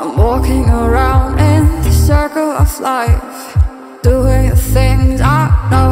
I'm walking around in the circle of life, doing the things I know.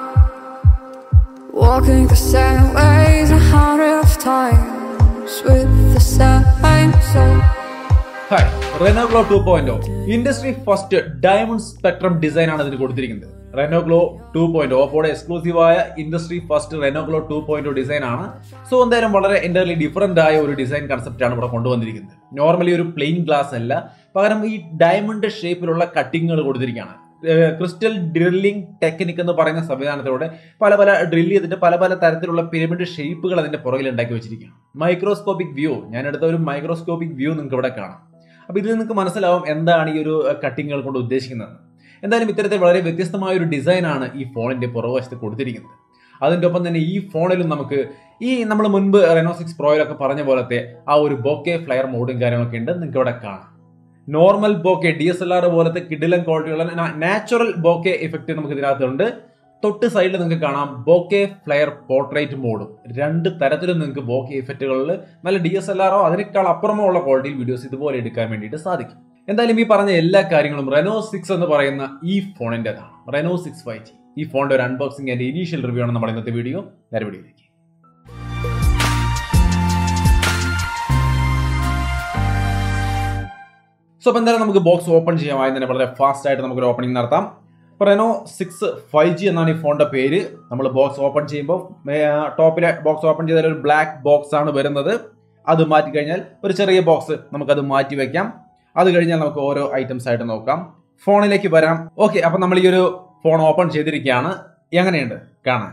Walking the same ways a hundred of times with the same soul. Hi Reno Glow two point industry first diamond spectrum design ആണ് ഇതിന് കൊടുത്തിരിക്കുന്നത് Reno Glow two point ഓപ്പോടെ എക്സ്ക്ലൂസീവായ industry first Reno Glow two point design ആണ് so എന്തായാലും വളരെ entirely different ആയ ഒരു ഡിസൈൻ കൺസെപ്റ്റ് ആണ് ഇവിടെ കൊണ്ടുവന്നിരിക്കുന്നത് നോർമലി ഒരു പ്ലെയിൻ ഗ്ലാസ് അല്ല പകരം ഈ ഡയമണ്ട് ഷേപ്പിലുള്ള കട്ടിങ്ങുകൾ കൊടുത്തിരിക്കുകയാണ് ക്രിസ്റ്റൽ ഡ്രില്ലിംഗ് ടെക്നിക് എന്ന് പറയുന്ന സംവിധാനത്തിലൂടെ പല പല ഡ്രിൽ ചെയ്തിട്ട് പല പല തരത്തിലുള്ള പിരമിഡ് ഷേപ്പുകൾ അതിന്റെ പുറകിൽ ഉണ്ടാക്കി വെച്ചിരിക്കുകയാണ് മൈക്രോസ്കോപ്പിക് വ്യൂ ഞാൻ എടുത്ത ഒരു മൈക്രോസ്കോപ്പിക് വ്യൂ നിങ്ങൾക്ക് ഇവിടെ കാണാം അപ്പോൾ ഇതിൽ നിങ്ങൾക്ക് മനസ്സിലാവും എന്താണ് ഈ ഒരു കട്ടിങ്ങുകൾ കൊണ്ട് ഉദ്ദേശിക്കുന്നത് എന്തായാലും ഇത്തരത്തിൽ വളരെ വ്യത്യസ്തമായ ഒരു ഡിസൈനാണ് ഈ ഫോണിന്റെ പുറകുവശത്ത് കൊടുത്തിരിക്കുന്നത് അതിൻ്റെ ഒപ്പം തന്നെ ഈ ഫോണിലും നമുക്ക് ഈ നമ്മൾ മുൻപ് റെനോ സിക്സ് പ്രോയിലൊക്കെ പറഞ്ഞ പോലത്തെ ആ ഒരു ബോക്കെ ഫ്ലയർ മോഡും കാര്യങ്ങളൊക്കെ ഉണ്ട് നിങ്ങൾക്ക് ഇവിടെ കാണാം normal bokeh D S L R പോലത്തെ കിഡിലൻ ക്വാളിറ്റിയുള്ള നാച്ചുറൽ ബോക്കെ ഇഫക്റ്റ് നമുക്ക് ഇതിനകത്തുണ്ട് തൊട്ട് സൈഡിൽ നിങ്ങൾക്ക് കാണാം ബോക്കെ ഫ്ലെയർ പോർട്രേറ്റ് മോഡും രണ്ട് തരത്തിലും നിങ്ങൾക്ക് ബോക്കെ ഇഫക്റ്റുകളിൽ നല്ല ഡി എസ് എൽ ആറോ അതിനേക്കാൾ അപ്പുറമോ ഉള്ള ക്വാളിറ്റിയിൽ വീഡിയോസ് ഇതുപോലെ എടുക്കാൻ വേണ്ടിയിട്ട് സാധിക്കും എന്തായാലും ഈ പറഞ്ഞ എല്ലാ കാര്യങ്ങളും റെനോ സിക്സ് എന്ന് പറയുന്ന ഈ ഫോണിൻ്റെതാണ് റെനോ സിക്സ് ഫൈവ് ജി ഈ ഫോണിന്റെ ഒരു അൺബോക്സിംഗ് ആൻഡ് ഇനീഷ്യൽ റിവ്യൂ ആണ് നമ്മുടെ ഇന്നത്തെ വീഡിയോ നേരെ വീഡിയോയിലേക്ക് സോ അപ്പോൾ എന്തായാലും നമുക്ക് ബോക്സ് ഓപ്പൺ ചെയ്യാം ആദ്യം തന്നെ വളരെ ഫാസ്റ്റ് ആയിട്ട് നമുക്കൊരു ഓപ്പണിംഗ് നടത്താം റെനോ സിക്സ് ഫൈവ് ജി എന്നാണ് ഈ ഫോണിന്റെ പേര് നമ്മൾ ബോക്സ് ഓപ്പൺ ചെയ്യുമ്പോൾ ടോപ്പിലെ ബോക്സ് ഓപ്പൺ ചെയ്താൽ ഒരു ബ്ലാക്ക് ബോക്സ് ആണ് വരുന്നത് അത് മാറ്റി കഴിഞ്ഞാൽ ഒരു ചെറിയ ബോക്സ് നമുക്കത് മാറ്റി വെക്കാം അത് കഴിഞ്ഞാൽ നമുക്ക് ഓരോ ഐറ്റംസ് ആയിട്ട് നോക്കാം ഫോണിലേക്ക് വരാം ഓക്കെ അപ്പം നമ്മൾ ഈ ഒരു ഫോൺ ഓപ്പൺ ചെയ്തിരിക്കുകയാണ് എങ്ങനെയുണ്ട് കാണാൻ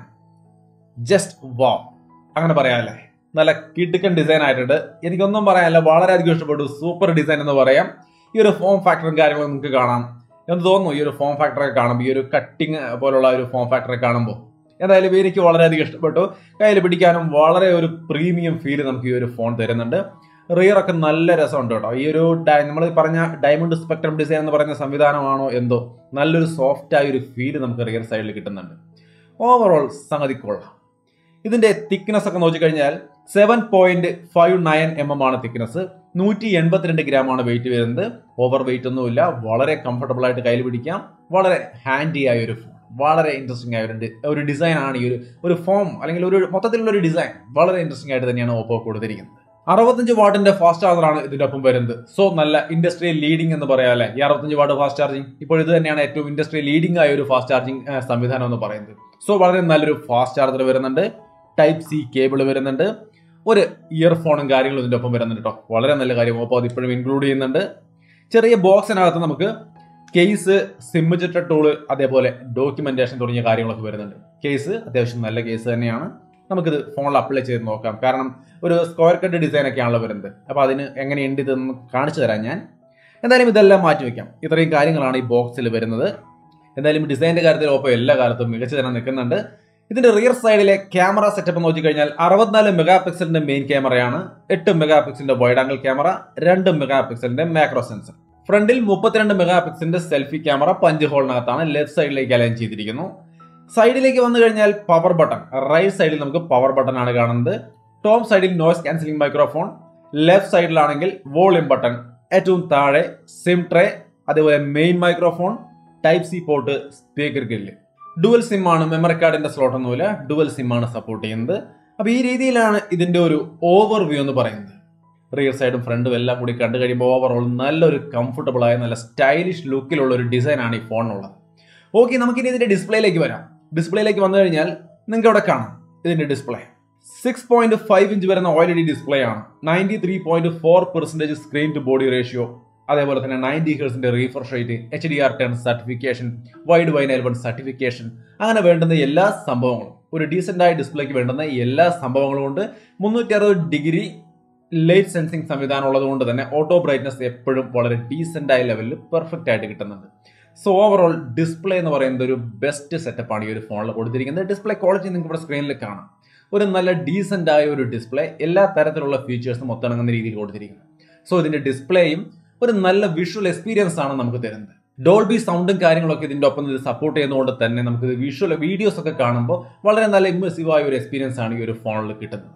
ജസ്റ്റ് വാ അങ്ങനെ പറയാമല്ലേ നല്ല കിടുക്കൻ ഡിസൈൻ ആയിട്ടുണ്ട് എനിക്കൊന്നും പറയാനില്ല വളരെയധികം ഇഷ്ടപ്പെട്ടു സൂപ്പർ ഡിസൈൻ എന്ന് പറയാം ഈ ഒരു ഫോം ഫാക്ടറും കാര്യങ്ങളും നിങ്ങൾക്ക് കാണാം എന്ന് തോന്നുന്നു ഈ ഒരു ഫോം ഫാക്ടറൊക്കെ കാണുമ്പോൾ ഈ ഒരു കട്ടിങ് പോലുള്ള ഒരു ഫോം ഫാക്ടറെ കാണുമ്പോൾ എന്തായാലും എനിക്ക് വളരെയധികം ഇഷ്ടപ്പെട്ടു കയ്യിൽ പിടിക്കാനും വളരെ ഒരു പ്രീമിയം ഫീൽ നമുക്ക് ഈ ഒരു ഫോൺ തരുന്നുണ്ട് റിയർ ഒക്കെ നല്ല രസമുണ്ട് കേട്ടോ ഈ ഒരു നമ്മൾ പറഞ്ഞ ഡയമണ്ട് സ്പെക്ട്രം ഡിസൈൻ എന്ന് പറയുന്ന സംവിധാനമാണോ എന്തോ നല്ലൊരു സോഫ്റ്റ് ആയ ഒരു ഫീൽ നമുക്ക് റിയർ സൈഡിൽ കിട്ടുന്നുണ്ട് ഓവറോൾ സംഗതി കൊള്ളാം ഇതിന്റെ തിക്നെസ് ഒക്കെ നോക്കിക്കഴിഞ്ഞാൽ seven point five nine M M ആണ് തിക്നെസ് നൂറ്റി എൺപത്തിരണ്ട് ഗ്രാം ആണ് വെയിറ്റ് വരുന്നത് ഓവർ വെയിറ്റ് ഒന്നുമില്ല വളരെ കംഫർട്ടബിൾ ആയിട്ട് കയ്യിൽ പിടിക്കാം വളരെ ഹാൻഡി ആയ ഒരു ഫോൺ വളരെ ഇൻട്രസ്റ്റിംഗ് ആയ ഒരു ഒരു ഡിസൈൻ ആണ് ഈ ഒരു ഒരു ഫോം അല്ലെങ്കിൽ ഒരു മൊത്തത്തിലുള്ള ഒരു ഡിസൈൻ വളരെ ഇൻട്രസ്റ്റിംഗ് ആയിട്ട് തന്നെയാണ് ഓപ്പോ കൊടുത്തിരിക്കുന്നത് അറുപത്തഞ്ച് വാട്ടിന്റെ ഫാസ്റ്റ് ചാർജർ ആണ് ഇതിന്റെ ഒപ്പം വരുന്നത് സോ നല്ല ഇൻഡസ്ട്രി ലീഡിംഗ് എന്ന് പറയാല്ലേ ഈ അറുപത്തഞ്ച് വാട്ട് ഫാസ്റ്റ് ചാർജിങ് ഇപ്പോൾ ഇത് തന്നെയാണ് ഏറ്റവും ഇൻഡസ്ട്രി ലീഡിംഗ് ആയ ഒരു ഫാസ്റ്റ് ചാർജിങ് സംവിധാനം എന്ന് പറയുന്നത് സോ വളരെ നല്ലൊരു ഫാസ്റ്റ് ചാർജർ വരുന്നുണ്ട് ടൈപ്പ് സി കേബിൾ വരുന്നുണ്ട് ഒരു ഇയർഫോണും കാര്യങ്ങളും ഇതിന്റെ ഒപ്പം വരുന്നുണ്ട് കേട്ടോ വളരെ നല്ല കാര്യം അപ്പോൾ അത് ഇപ്പോഴും ഇൻക്ലൂഡ് ചെയ്യുന്നുണ്ട് ചെറിയ ബോക്സിനകത്ത് നമുക്ക് കേസ് സിം ചെറ്റ ടൂള് അതേപോലെ ഡോക്യുമെന്റേഷൻ തുടങ്ങിയ കാര്യങ്ങളൊക്കെ വരുന്നുണ്ട് കേസ് അത്യാവശ്യം നല്ല കേസ് തന്നെയാണ് നമുക്കിത് ഫോണിൽ അപ്ലൈ ചെയ്ത് നോക്കാം കാരണം ഒരു സ്ക്വയർ കട്ട് ഡിസൈൻ ഒക്കെയാണല്ലോ വരുന്നത് അപ്പോൾ അതിന് എങ്ങനെയുണ്ട് ഇതെന്ന് കാണിച്ചു തരാം ഞാൻ എന്തായാലും ഇതെല്ലാം മാറ്റി വെക്കാം ഇത്രയും കാര്യങ്ങളാണ് ഈ ബോക്സിൽ വരുന്നത് എന്തായാലും ഡിസൈനിന്റെ കാര്യത്തിൽ ഓപ്പോ എല്ലാ കാലത്തും മികച്ചു തന്നെ നിൽക്കുന്നുണ്ട് ഇതിന്റെ റിയർ സൈഡിലെ ക്യാമറ സെറ്റപ്പ് നോക്കിക്കഴിഞ്ഞാൽ അറുപത്തിനാല് മെഗാ പിക്സലിന്റെ മെയിൻ ക്യാമറയാണ് എട്ട് മെഗാ പിക്സലിന്റെ വൈഡ് ആംഗിൾ ക്യാമറ രണ്ട് മെഗാ പിക്സലിന്റെ മാക്രോ സെൻസർ ഫ്രണ്ടിൽ മുപ്പത്തിരണ്ട് മെഗാ പിക്സലിന്റെ സെൽഫി ക്യാമറ പഞ്ച് ഹോളിനകത്താണ് ലെഫ്റ്റ് സൈഡിലേക്ക് അലൈൻ ചെയ്തിരിക്കുന്നു സൈഡിലേക്ക് വന്നു കഴിഞ്ഞാൽ പവർ ബട്ടൺ റൈറ്റ് സൈഡിൽ നമുക്ക് പവർ ബട്ടൺ ആണ് കാണുന്നത് ടോപ്പ് സൈഡിൽ നോയ്സ് ക്യാൻസലിംഗ് മൈക്രോഫോൺ ലെഫ്റ്റ് സൈഡിലാണെങ്കിൽ വോളിയം ബട്ടൺ ഏറ്റവും താഴെ സിം ട്രേ അതേപോലെ main microphone type C port speaker grill dual sim ആണ് മെമ്മറി കാർഡിന്റെ സ്ലോട്ട് ഒന്നുമില്ല ഡുവൽ സിം ആണ് സപ്പോർട്ട് ചെയ്യുന്നത് അപ്പൊ ഈ രീതിയിലാണ് ഇതിന്റെ ഒരു ഓവർ വ്യൂ എന്ന് പറയുന്നത് റിയർ സൈഡും ഫ്രണ്ടും എല്ലാം കൂടി കണ്ടു കഴിയുമ്പോൾ ഓവറോൾ നല്ലൊരു കംഫർട്ടബിൾ ആയ നല്ല സ്റ്റൈലിഷ് ലുക്കിലുള്ള ഒരു ഡിസൈൻ ആണ് ഈ ഫോണിനുള്ളത് ഓക്കെ നമുക്കിനി ഇതിന്റെ ഡിസ്പ്ലേയിലേക്ക് വരാം ഡിസ്പ്ലേയിലേക്ക് വന്നു കഴിഞ്ഞാൽ നിങ്ങൾക്ക് ഇവിടെ കാണാം ഇതിന്റെ display six point five inch വരുന്ന ഓയിൽ ഡി ഡിസ്പ്ലേ ആണ് ninety three point four percentage screen to body ratio അതേപോലെ തന്നെ നയൻറ്റി ഹേഴ്സിന്റെ refresh rate H D R ten certification Widevine one certification അങ്ങനെ വേണ്ടുന്ന എല്ലാ സംഭവങ്ങളും ഒരു ഡീസെന്റ് ആയ ഡിസ്പ്ലേക്ക് വേണ്ടുന്ന എല്ലാ സംഭവങ്ങളും കൊണ്ട് മുന്നൂറ്റി അറുപത് ഡിഗ്രി ലൈറ്റ് സെൻസിങ് സംവിധാനം ഉള്ളതുകൊണ്ട് തന്നെ ഓട്ടോ ബ്രൈറ്റ്നസ് എപ്പോഴും വളരെ ഡീസെന്റ് ആയ ലെവലിൽ പെർഫെക്റ്റ് ആയിട്ട് കിട്ടുന്നുണ്ട് സോ ഓവറോൾ ഡിസ്പ്ലേ എന്ന് പറയുന്നത് ഒരു ബെസ്റ്റ് സെറ്റപ്പാണ് ഈ ഒരു ഫോണിൽ കൊടുത്തിരിക്കുന്നത് ഡിസ്പ്ലേ ക്വാളിറ്റി നിങ്ങൾക്ക് ഇവിടെ സ്ക്രീനിൽ കാണാം ഒരു നല്ല ഡീസെന്റ് ആയ ഒരു ഡിസ്പ്ലേ എല്ലാ തരത്തിലുള്ള ഫീച്ചേഴ്സും ഒത്തിണങ്ങുന്ന രീതിയിൽ കൊടുത്തിരിക്കുന്നത് സോ ഇതിന്റെ ഡിസ്പ്ലേയും ഒരു നല്ല വിഷ്വൽ എക്സ്പീരിയൻസ് ആണ് നമുക്ക് തരുന്നത് ഡോൾബി സൗണ്ടും കാര്യങ്ങളൊക്കെ ഇതിന്റെ ഒപ്പം ഇത് സപ്പോർട്ട് ചെയ്യുന്നതുകൊണ്ട് തന്നെ നമുക്ക് വിഷ്വൽ വീഡിയോസ് ഒക്കെ കാണുമ്പോൾ വളരെ നല്ല ഇമ്മേഴ്സീവ് ആയ ഒരു എക്സ്പീരിയൻസ് ആണ് ഈ ഒരു ഫോണിൽ കിട്ടുന്നത്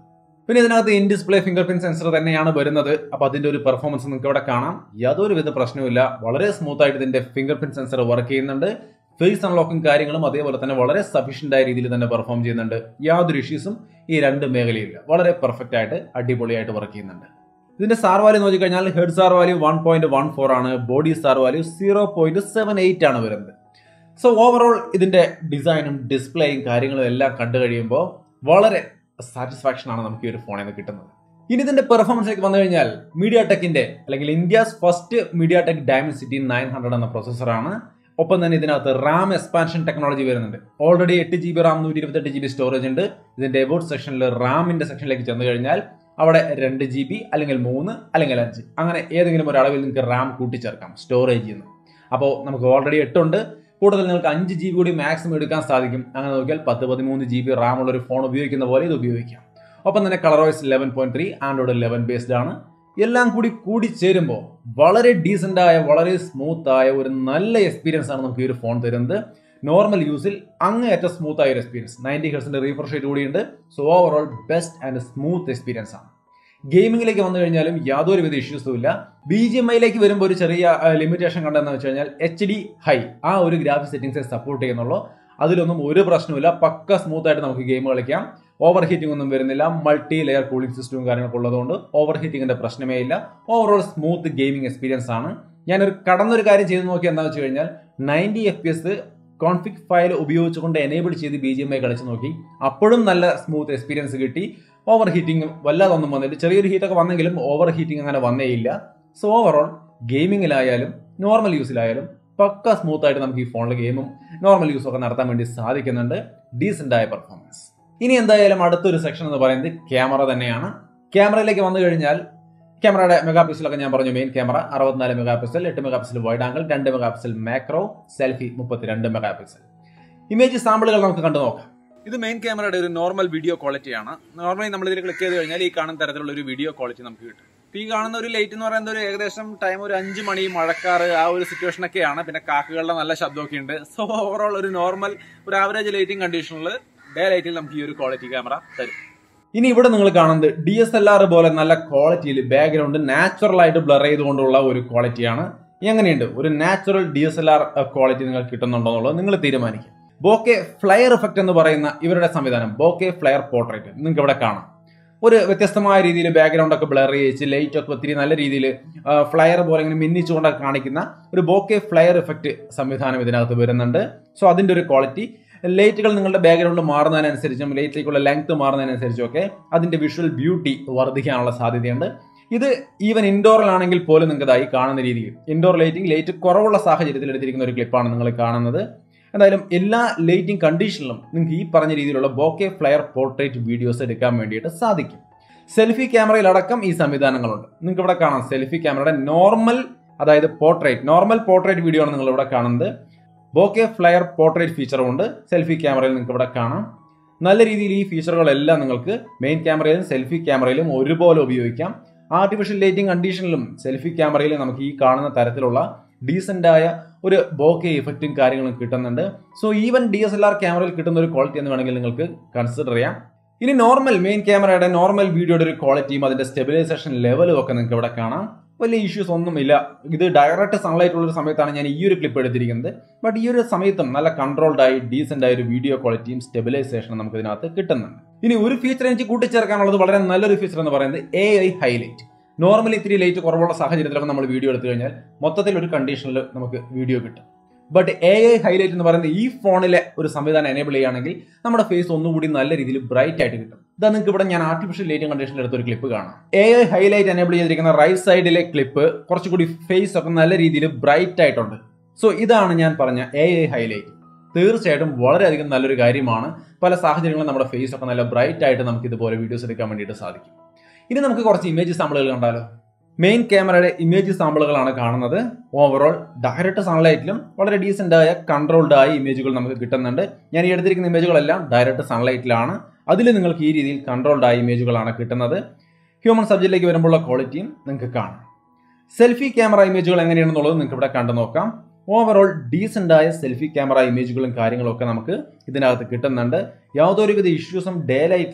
പിന്നെ ഇതിനകത്ത് in display finger print sensor തന്നെയാണ് വരുന്നത് അപ്പോൾ അതിന്റെ ഒരു പെർഫോമൻസ് നിങ്ങൾക്ക് ഇവിടെ കാണാം യാതൊരു വിധ പ്രശ്നവുമില്ല വളരെ സ്മൂത്ത് ആയിട്ട് ഇതിന്റെ ഫിംഗർ പ്രിന്റ് സെൻസർ വർക്ക് ചെയ്യുന്നുണ്ട് ഫേസ് അൺലോക്കും കാര്യങ്ങളും അതേപോലെ തന്നെ വളരെ സഫീഷ്യന്റ് ആയ രീതിയിൽ തന്നെ പെർഫോം ചെയ്യുന്നുണ്ട് യാതൊരു ഇഷ്യൂസും ഈ രണ്ട് മേഖലയില്ല വളരെ പെർഫെക്റ്റ് ആയിട്ട് അടിപൊളിയായിട്ട് വർക്ക് ചെയ്യുന്നുണ്ട് ഇതിന്റെ സാർ വാല്യൂ നോക്കിക്കഴിഞ്ഞാൽ head SAR value one point one four ആണ് body SAR value zero point seven eight ആണ് വരുന്നത് സോ ഓവറോൾ ഇതിന്റെ ഡിസൈനും ഡിസ്പ്ലേയും കാര്യങ്ങളും എല്ലാം കണ്ടു കഴിയുമ്പോൾ വളരെ സാറ്റിസ്ഫാക്ഷൻ ആണ് നമുക്ക് ഈ ഒരു ഫോണിൽ നിന്ന് കിട്ടുന്നത് ഇനി ഇതിന്റെ പെർഫോമൻസിലേക്ക് വന്നു കഴിഞ്ഞാൽ മീഡിയ ടെക്കിന്റെ അല്ലെങ്കിൽ India's first MediaTek Dimensity nine hundred എന്ന പ്രൊസസ്സറാണ് ഒപ്പം തന്നെ ഇതിനകത്ത് റാം എക്സ്പാൻഷൻ ടെക്നോളജി വരുന്നുണ്ട് ഓൾറെഡി എട്ട് ജി ബി റാം നൂറ്റി ഇരുപത്തെട്ട് ജി ബി സ്റ്റോറേജ് ഉണ്ട് ഇതിന്റെ എബോട്ട് സെക്ഷനിൽ റാമിന്റെ സെക്ഷനിലേക്ക് ചെന്ന് കഴിഞ്ഞാൽ അവിടെ രണ്ട് ജി ബി അല്ലെങ്കിൽ മൂന്ന് അല്ലെങ്കിൽ അഞ്ച് അങ്ങനെ ഏതെങ്കിലും ഒരു അളവിൽ നിങ്ങൾക്ക് റാം കൂട്ടിച്ചേർക്കാം സ്റ്റോറേജ് ചെയ്യുന്നു അപ്പോൾ നമുക്ക് ഓൾറെഡി എട്ടുണ്ട് കൂടുതൽ നിങ്ങൾക്ക് അഞ്ച് ജി ബി കൂടി മാക്സിമം എടുക്കാൻ സാധിക്കും അങ്ങനെ നോക്കിയാൽ പത്ത് പതിമൂന്ന് ജി ബി റാം ഉള്ള ഒരു ഫോൺ ഉപയോഗിക്കുന്ന പോലെ ഇത് ഉപയോഗിക്കാം ഒപ്പം തന്നെ ColorOS eleven point three Android eleven based ആണ് എല്ലാം കൂടി കൂടി ചേരുമ്പോൾ വളരെ ഡീസൻ്റ് ആയ വളരെ സ്മൂത്ത് ആയ ഒരു നല്ല എക്സ്പീരിയൻസ് ആണ് നമുക്ക് ഈ ഒരു ഫോൺ തരുന്നത് നോർമൽ യൂസിൽ അങ്ങേയറ്റം സ്മൂത്ത് ആയ ഒരു എക്സ്പീരിയൻസ് നയൻറ്റി ഹെർസിന്റെ റീഫ്രഷ് റേറ്റ് കൂടിയുണ്ട് so overall best and smooth experience ആണ് ഗെയിമിംഗിലേക്ക് വന്നു കഴിഞ്ഞാലും യാതൊരുവിധ ഇഷ്യൂസും ഇല്ല ബി ജി എം ഐയിലേക്ക് വരുമ്പോൾ ഒരു ചെറിയ ലിമിറ്റേഷൻ കണ്ടെന്ന് വെച്ച് കഴിഞ്ഞാൽ എച്ച് ഡി ഹൈ ആ ഒരു ഗ്രാഫിക് സെറ്റിംഗ്സെ സപ്പോർട്ട് ചെയ്യുന്നുള്ളൂ അതിലൊന്നും ഒരു പ്രശ്നമില്ല പക്ക സ്മൂത്ത് ആയിട്ട് നമുക്ക് ഗെയിം കളിക്കാം ഓവർ ഹീറ്റിംഗ് ഒന്നും വരുന്നില്ല മൾട്ടി ലെയർ കൂളിംഗ് സിസ്റ്റവും കാര്യങ്ങളൊക്കെ ഉള്ളതുകൊണ്ട് ഓവർ ഹീറ്റിംഗിന്റെ പ്രശ്നമേ ഇല്ല ഓവറോൾ സ്മൂത്ത് ഗെയിമിംഗ് എക്സ്പീരിയൻസ് ആണ് ഞാനൊരു കടന്നൊരു കാര്യം ചെയ്ത് നോക്കി എന്താണെന്ന് വെച്ച് കഴിഞ്ഞാൽ ninety F P S config file ഉപയോഗിച്ചുകൊണ്ട് എനേബിൾ ചെയ്ത് ബി ജി എം ഐ കളിച്ച് നോക്കി അപ്പോഴും നല്ല സ്മൂത്ത് എക്സ്പീരിയൻസ് കിട്ടി ഓവർ ഹീറ്റിംഗ് വല്ലാതൊന്നും വന്നില്ല ചെറിയൊരു ഹീറ്റൊക്കെ വന്നെങ്കിലും ഓവർ ഹീറ്റിംഗ് അങ്ങനെ വന്നേയില്ല സോ ഓവറോൾ ഗെയിമിങ്ങിലായാലും നോർമൽ യൂസിലായാലും പക്ക സ്മൂത്ത് ആയിട്ട് നമുക്ക് ഈ ഫോണിൽ ഗെയിമും നോർമൽ യൂസും ഒക്കെ നടത്താൻ വേണ്ടി സാധിക്കുന്നുണ്ട് ഡീസൻ്റ് ആയ പെർഫോമൻസ് ഇനി എന്തായാലും അടുത്തൊരു സെക്ഷൻ എന്ന് പറയുന്നത് ക്യാമറ തന്നെയാണ് ക്യാമറയിലേക്ക് വന്നു കഴിഞ്ഞാൽ ക്യാമറയുടെ മെഗാ പിക്സലൊക്കെ ഞാൻ പറഞ്ഞു മെയിൻ ക്യാമറ അറുപത്തിനാല് മെഗാ പിക്സൽ എട്ട് മെഗാ പിക്സൽ വൈഡ് ആംഗിൾ രണ്ട് മെഗാ പിക്സൽ മാക്രോ സെൽഫി മുപ്പത്തിരണ്ട് മെഗാ പിക്സൽ ഇമേജ് സാമ്പിളുകൾ നമുക്ക് കണ്ടു നോക്കാം ഇത് മെയിൻ ക്യാമറയുടെ ഒരു നോർമൽ വീഡിയോ ക്വാളിറ്റി ആണ് നോർമലി നമ്മൾ ഇതിൽ ക്ലിക്ക് ചെയ്ത് കഴിഞ്ഞാൽ ഈ കാണുന്ന തരത്തിലുള്ള ഒരു വീഡിയോ ക്വാളിറ്റി നമുക്ക് കിട്ടും ഈ കാണുന്ന ഒരു ലൈറ്റ് എന്ന് പറയുന്നത് ഒരു ഏകദേശം ടൈം ഒരു അഞ്ച് മണി മഴക്കാറ് ആ ഒരു സിറ്റുവേഷൻ ഒക്കെയാണ് പിന്നെ കാക്കകളുടെ നല്ല ശബ്ദമൊക്കെ ഉണ്ട് സോ ഓവറോൾ ഒരു നോർമൽ ഒരു ആവറേജ് ലൈറ്റിംഗ് കണ്ടീഷനിൽ ഡേ ലൈറ്റിൽ നമുക്ക് ഈ ഒരു ക്വാളിറ്റി ക്യാമറ തരും ഇനി ഇവിടെ നിങ്ങൾ കാണുന്നത് ഡി എസ് എൽ ആർ പോലെ നല്ല ക്വാളിറ്റിയിൽ ബാക്ക്ഗ്രൗണ്ട് നാച്ചുറൽ ആയിട്ട് ബ്ലർ ചെയ്തുകൊണ്ടുള്ള ഒരു ക്വാളിറ്റിയാണ് എങ്ങനെയുണ്ട് ഒരു natural D S L R quality നിങ്ങൾക്ക് കിട്ടുന്നുണ്ടോ എന്നുള്ളത് നിങ്ങൾ തീരുമാനിക്കും ബോക്കെ ഫ്ലയർ എഫക്റ്റ് എന്ന് പറയുന്ന ഇവരുടെ സംവിധാനം ബോക്കെ ഫ്ലയർ പോർട്രേറ്റ് നിങ്ങൾക്ക് ഇവിടെ കാണാം ഒരു വ്യത്യസ്തമായ രീതിയിൽ ബാക്ക്ഗ്രൗണ്ട് ഒക്കെ ബ്ലർ ചെയ്യിച്ച് ലൈറ്റ് ഒക്കെ ഒത്തിരി നല്ല രീതിയിൽ ഫ്ലയർ പോലെ ഇങ്ങനെ മിന്നിച്ചുകൊണ്ടൊക്കെ കാണിക്കുന്ന ഒരു ബോക്കെ ഫ്ലയർ എഫക്റ്റ് സംവിധാനം ഇതിനകത്ത് വരുന്നുണ്ട് സോ അതിന്റെ ഒരു ക്വാളിറ്റി ലൈറ്റുകൾ നിങ്ങളുടെ ബാക്ക്ഗ്രൗണ്ട് മാറുന്നതിനനുസരിച്ചും ലൈറ്റിലേക്കുള്ള ലെങ്ത് മാറുന്നതിനനുസരിച്ചും ഒക്കെ അതിന്റെ വിഷ്വൽ ബ്യൂട്ടി വർദ്ധിക്കാനുള്ള സാധ്യതയുണ്ട് ഇത് ഈവൻ ഇൻഡോറിലാണെങ്കിൽ പോലും നിങ്ങൾക്ക് ഇതായി കാണുന്ന രീതിയിൽ ഇൻഡോർ ലൈറ്റിംഗ് ലൈറ്റ് കുറവുള്ള സാഹചര്യത്തിൽ എടുത്തിരിക്കുന്ന ഒരു ക്ലിപ്പാണ് നിങ്ങൾ കാണുന്നത് എന്തായാലും എല്ലാ ലൈറ്റിംഗ് കണ്ടീഷനിലും നിങ്ങൾക്ക് ഈ പറഞ്ഞ രീതിയിലുള്ള ബോക്കെ ഫ്ലയർ പോർട്രേറ്റ് വീഡിയോസ് എടുക്കാൻ വേണ്ടിയിട്ട് സാധിക്കും സെൽഫി ക്യാമറയിലടക്കം ഈ സംവിധാനങ്ങളുണ്ട് നിങ്ങൾക്ക് ഇവിടെ കാണാം സെൽഫി ക്യാമറയുടെ നോർമൽ അതായത് പോർട്രേറ്റ് നോർമൽ പോർട്രേറ്റ് വീഡിയോ ആണ് നിങ്ങൾ ഇവിടെ കാണുന്നത് ബോക്കെ ഫ്ലയർ പോർട്രേറ്റ് ഫീച്ചറും ഉണ്ട് സെൽഫി ക്യാമറയിൽ നിങ്ങൾക്ക് ഇവിടെ കാണാം നല്ല രീതിയിൽ ഈ ഫീച്ചറുകളെല്ലാം നിങ്ങൾക്ക് മെയിൻ ക്യാമറയിലും സെൽഫി ക്യാമറയിലും ഒരുപോലെ ഉപയോഗിക്കാം ആർട്ടിഫിഷ്യൽ ലൈറ്റിംഗ് കണ്ടീഷനിലും സെൽഫി ക്യാമറയിലും നമുക്ക് ഈ കാണുന്ന തരത്തിലുള്ള ഡീസൻ്റ് ആയ ഒരു ബോക്കെ ഇഫക്റ്റും കാര്യങ്ങളും കിട്ടുന്നുണ്ട് so even D S L R ക്യാമറയിൽ കിട്ടുന്ന ഒരു ക്വാളിറ്റി എന്ന് വേണമെങ്കിൽ നിങ്ങൾക്ക് കൺസിഡർ ചെയ്യാം ഇനി നോർമൽ മെയിൻ ക്യാമറയുടെ നോർമൽ വീഡിയോയുടെ ഒരു ക്വാളിറ്റിയും അതിന്റെ സ്റ്റെബിലൈസേഷൻ ലെവലും ഒക്കെ നിങ്ങൾക്ക് ഇവിടെ കാണാം വലിയ ഇഷ്യൂസ് ഒന്നുമില്ല ഇത് ഡയറക്റ്റ് സൺലൈറ്റ് ഉള്ള ഒരു സമയത്താണ് ഞാൻ ഈ ഒരു ക്ലിപ്പ് എടുത്തിരിക്കുന്നത് ബട്ട് ഈ ഒരു സമയത്തും നല്ല കൺട്രോൾഡ് ആയി ഡീസെന്റ് ആയ ഒരു വീഡിയോ ക്വാളിറ്റിയും സ്റ്റെബിലൈസേഷനും നമുക്ക് ഇതിനകത്ത് കിട്ടുന്നുണ്ട് ഇനി ഒരു ഫീച്ചർ എനിക്ക് കൂട്ടിച്ചേർക്കാനുള്ളത് വളരെ നല്ലൊരു ഫീച്ചർ എന്ന് പറയുന്നത് എ ഐ ഹൈലൈറ്റ് നോർമലി ഇത്തിരി ലൈറ്റ് കുറവുള്ള സാഹചര്യത്തിലൊക്കെ നമ്മൾ വീഡിയോ എടുത്തു കഴിഞ്ഞാൽ മൊത്തത്തിൽ ഒരു കണ്ടീഷനിൽ നമുക്ക് വീഡിയോ കിട്ടും ബട്ട് എ ഐ ഹൈലൈറ്റ് എന്ന് പറയുന്നത് ഈ ഫോണിലെ ഒരു സംവിധാനം എനേബിൾ ചെയ്യുകയാണെങ്കിൽ നമ്മുടെ ഫേസ് ഒന്നുകൂടി നല്ല രീതിയിൽ ബ്രൈറ്റ് ആയിട്ട് കിട്ടും ഇതാ നിങ്ങൾക്ക് ഇവിടെ ഞാൻ ആർട്ടിഫിഷ്യൽ ലൈറ്റിംഗ് കണ്ടീഷനിൽ എടുത്ത ഒരു ക്ലിപ്പ് കാണാം എ ഐ ഹൈലൈറ്റ് എനേബിൾ ചെയ്തിരിക്കുന്ന റൈറ്റ് സൈഡിലെ ക്ലിപ്പ് കുറച്ചുകൂടി ഫേസ് ഒക്കെ നല്ല രീതിയിൽ ബ്രൈറ്റ് ആയിട്ടുണ്ട് സോ ഇതാണ് ഞാൻ പറഞ്ഞ എ ഐ ഹൈലൈറ്റ് തീർച്ചയായിട്ടും വളരെയധികം നല്ലൊരു കാര്യമാണ് പല സാഹചര്യങ്ങളും നമ്മുടെ ഫേസ് ഒക്കെ നല്ല ബ്രൈറ്റ് ആയിട്ട് നമുക്ക് ഇതുപോലെ വീഡിയോസ് എടുക്കാൻ വേണ്ടിയിട്ട് സാധിക്കും ഇനി നമുക്ക് കുറച്ച് ഇമേജ് സാമ്പിളുകൾ കണ്ടാലോ മെയിൻ ക്യാമറയുടെ ഇമേജ് സാമ്പിളുകളാണ് കാണുന്നത് ഓവറോൾ ഡയറക്റ്റ് സൺലൈറ്റിലും വളരെ ഡീസെന്റ് ആയ കൺട്രോൾഡ് ആയ ഇമേജുകൾ നമുക്ക് കിട്ടുന്നുണ്ട് ഞാൻ ഈ എടുത്തിരിക്കുന്ന ഇമേജുകളെല്ലാം ഡയറക്റ്റ് സൺലൈറ്റിലാണ് അതിൽ നിങ്ങൾക്ക് ഈ രീതിയിൽ കൺട്രോൾഡ് ആയ ഇമേജുകളാണ് കിട്ടുന്നത് ഹ്യൂമൻ സബ്ജക്റ്റിലേക്ക് വരുമ്പോഴുള്ള ക്വാളിറ്റിയും നിങ്ങൾക്ക് കാണാം സെൽഫി ക്യാമറ ഇമേജുകൾ എങ്ങനെയാണെന്നുള്ളത് നിങ്ങൾക്ക് ഇവിടെ കണ്ടു നോക്കാം ഓവറോൾ ഡീസെന്റ് ആയ സെൽഫി ക്യാമറ ഇമേജുകളും കാര്യങ്ങളും ഒക്കെ നമുക്ക് ഇതിനകത്ത് കിട്ടുന്നുണ്ട് യാതൊരുവിധ ഇഷ്യൂസും ഡേ ലൈറ്റിലെ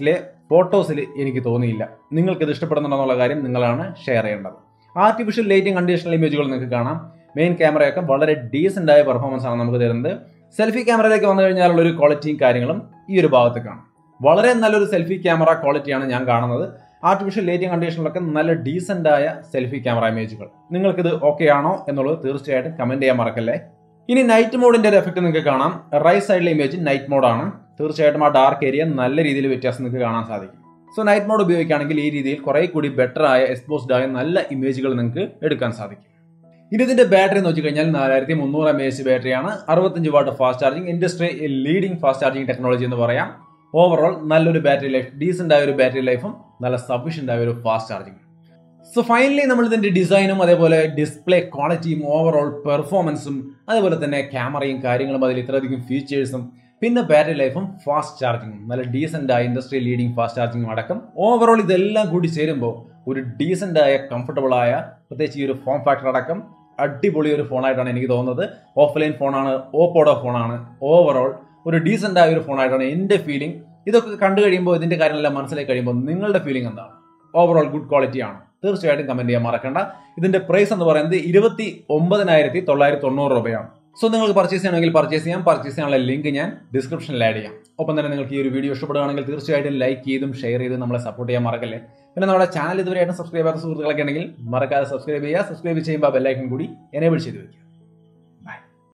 ഫോട്ടോസിൽ എനിക്ക് തോന്നിയില്ല നിങ്ങൾക്ക് ഇത് ഇഷ്ടപ്പെടുന്നുണ്ടെന്നുള്ള കാര്യം നിങ്ങളാണ് ഷെയർ ചെയ്യേണ്ടത് ആർട്ടിഫിഷ്യൽ ലൈറ്റിംഗ് കണ്ടീഷണൽ ഇമേജുകൾ നിങ്ങൾക്ക് കാണാം മെയിൻ ക്യാമറയൊക്കെ വളരെ ഡീസൻ്റ് ആയ പെർഫോമൻസ് ആണ് നമുക്ക് തരുന്നത് സെൽഫി ക്യാമറയിലേക്ക് വന്നു കഴിഞ്ഞാലുള്ള ഒരു ക്വാളിറ്റിയും കാര്യങ്ങളും ഈ ഒരു ഭാഗത്ത് കാണാം വളരെ നല്ലൊരു സെൽഫി ക്യാമറ ക്വാളിറ്റിയാണ് ഞാൻ കാണുന്നത് ആർട്ടിഫിഷ്യൽ ലൈറ്റിംഗ് കണ്ടീഷനിലൊക്കെ നല്ല ഡീസൻ്റ് ആയ സെൽഫി ക്യാമറ ഇമേജുകൾ നിങ്ങൾക്കിത് ഓക്കെ ആണോ എന്നുള്ളത് തീർച്ചയായിട്ടും കമൻറ്റ് ചെയ്യാൻ മറക്കല്ലേ ഇനി നൈറ്റ് മോഡിന്റെ ഒരു എഫക്റ്റ് നിങ്ങൾക്ക് കാണാം റൈറ്റ് സൈഡിലെ ഇമേജ് നൈറ്റ് മോഡാണ് തീർച്ചയായിട്ടും ആ ഡാർക്ക് ഏരിയ നല്ല രീതിയിൽ വ്യത്യാസം നിങ്ങൾക്ക് കാണാൻ സാധിക്കും സോ നൈറ്റ് മോഡ് ഉപയോഗിക്കുകയാണെങ്കിൽ ഈ രീതിയിൽ കുറെ കൂടി ബെറ്റർ ആയ എക്സ്പോസ്ഡ് ആയ നല്ല ഇമേജുകൾ നിങ്ങൾക്ക് എടുക്കാൻ സാധിക്കും ഇനി ഇതിന്റെ ബാറ്ററി നോക്കി കഴിഞ്ഞാൽ നാലായിരത്തി മുന്നൂറ് എം എച്ച് ബാറ്ററിയാണ് അറുപത്തഞ്ച് watt fast charging industry leading fast charging technology എന്ന് പറയാം ഓവറോൾ നല്ലൊരു ബാറ്ററി ലൈഫ് ഡീസെന്റ് ആയ ഒരു ബാറ്ററി ലൈഫും നല്ല സഫീഷ്യന്റ് ആയ ഒരു ഫാസ്റ്റ് ചാർജിങ് സോ ഫൈനലി നമ്മൾ ഇതിന്റെ ഡിസൈനും അതേപോലെ ഡിസ്പ്ലേ ക്വാളിറ്റിയും ഓവറോൾ പെർഫോമൻസും അതേപോലെ തന്നെ ക്യാമറയും കാര്യങ്ങളും അതിൽ ഇത്രയധികം ഫീച്ചേഴ്സും പിന്നെ ബാറ്ററി ലൈഫും ഫാസ്റ്റ് ചാർജിങ്ങും നല്ല ഡീസെന്റ് ആയ ഇൻഡസ്ട്രി ലീഡിംഗ് ഫാസ്റ്റ് ചാർജിങ്ങും അടക്കം ഓവറോൾ ഇതെല്ലാം കൂടി ചേരുമ്പോൾ ഒരു ഡീസെന്റ് ആയ കംഫർട്ടബിൾ ആയ പ്രത്യേകിച്ച് ഈ ഒരു ഫോം ഫാക്ടർ അടക്കം അടിപൊളി ഒരു ഫോണായിട്ടാണ് എനിക്ക് തോന്നുന്നത് ഓഫ്ലൈൻ ഫോണാണ് ഓപ്പോടെ ഫോണാണ് ഓവറോൾ ഒരു ഡീസെന്റ് ആയ ഒരു ഫോണായിട്ടാണ് എൻ്റെ ഫീലിംഗ് ഇതൊക്കെ കണ്ടു കഴിയുമ്പോൾ ഇതിന്റെ കാര്യങ്ങളെല്ലാം മനസ്സിലാക്കി കഴിയുമ്പോൾ നിങ്ങളുടെ ഫീലിംഗ് എന്താണ് ഓവറോൾ ഗുഡ് ക്വാളിറ്റി ആണ് തീർച്ചയായിട്ടും കമന്റ് ചെയ്യാൻ മറക്കണ്ട ഇതിന്റെ പ്രൈസ് എന്ന് പറയുന്നത് ഇരുപത്തി ഒമ്പതിനായിരത്തി തൊള്ളായിരത്തി തൊണ്ണൂറ് രൂപയാണ് സോ നിങ്ങൾക്ക് പർച്ചേസ് ചെയ്യണമെങ്കിൽ പർച്ചേസ് ചെയ്യാം പർച്ചേസ് ചെയ്യാനുള്ള ലിങ്ക് ഞാൻ ഡിസ്ക്രിപ്ഷനിൽ ആഡ് ചെയ്യാം ഒപ്പം തന്നെ നിങ്ങൾക്ക് ഈ ഒരു വീഡിയോ ഇഷ്ടപ്പെടുകയാണെങ്കിൽ തീർച്ചയായിട്ടും ലൈക്ക് ചെയ്തും ഷെയർ ചെയ്തും നമ്മളെ സപ്പോർട്ട് ചെയ്യാൻ മറക്കല്ലേ പിന്നെ നമ്മുടെ ചാനൽ ഇതുവരെയായിട്ടും സബ്സ്ക്രൈബ് ചെയ്യാത്ത സുഹൃത്തുക്കളൊക്കെ ഉണ്ടെങ്കിൽ മറക്കാതെ സബ്സ്ക്രൈബ് ചെയ്യുക സബ്സ്ക്രൈബ് ചെയ്യുമ്പോൾ ബെല്ലൈക്കൺ കൂടി എനേബിൾ ചെയ്ത് വെക്കുക